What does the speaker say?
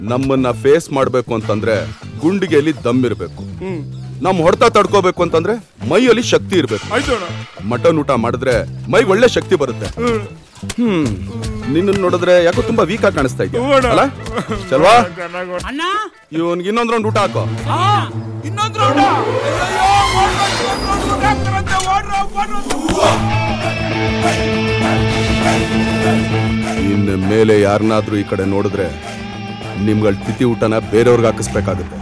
ನಮ್ಮನ್ನ ಫೇಸ್ ಮಾಡ್ಬೇಕು ಅಂತಂದ್ರೆ ಗುಂಡಿಗೆಯಲ್ಲಿ ದಮ್ ಇರ್ಬೇಕು ನಮ್ ಹೊಡೆತ ತಡ್ಕೋಬೇಕು ಅಂತಂದ್ರೆ ಮೈಯಲ್ಲಿ ಶಕ್ತಿ ಇರ್ಬೇಕು ಆಯ್ತು ಅಣ್ಣ ಮಟನ್ ಊಟ ಮಾಡಿದ್ರೆ ಮೈಗೆ ಒಳ್ಳೆ ಶಕ್ತಿ ಬರುತ್ತೆ ಹ್ಮ್ ನಿನ್ನ ನೋಡಿದ್ರೆ ಯಾಕೋ ತುಂಬಾ ವೀಕ್ ಆಗಿ ಕಾಣಿಸ್ತಾ ಹ್ಞೂ ಇದೆಯಾ ಅಣ್ಣ. ಅಲ್ಲ ಚಲ್ವಾ ಚೆನ್ನಾಗಿ ಅಣ್ಣ ಇವನ್ಗೆ ಇನ್ನೊಂದ್ ರೌಂಡ್ ಊಟ ಹಾಕೋ ಆ, ಇನ್ನೊಂದ್ ರೌಂಡ ಅಯ್ಯಯ್ಯೋ, ಓಡ್ರೋ, ಇನ್ನೊಂದ್ round ಊಟ ಹಾಕ್ತಾರಂತೆ, ಓಡ್ರೋ, ಓಡ್ರೋ ಅಂತ. ಇನ್ನು ಮೇಲೆ ಯಾರನ್ನಾದ್ರೂ ಈ ಕಡೆ ನೋಡಿದ್ರೆ ನಿಮ್ಗಳ ತಿಥಿ ಊಟನ ಬೇರೆಯವ್ರಿಗೆ ಹಾಕಿಸ್ಬೇಕಾಗುತ್ತೆ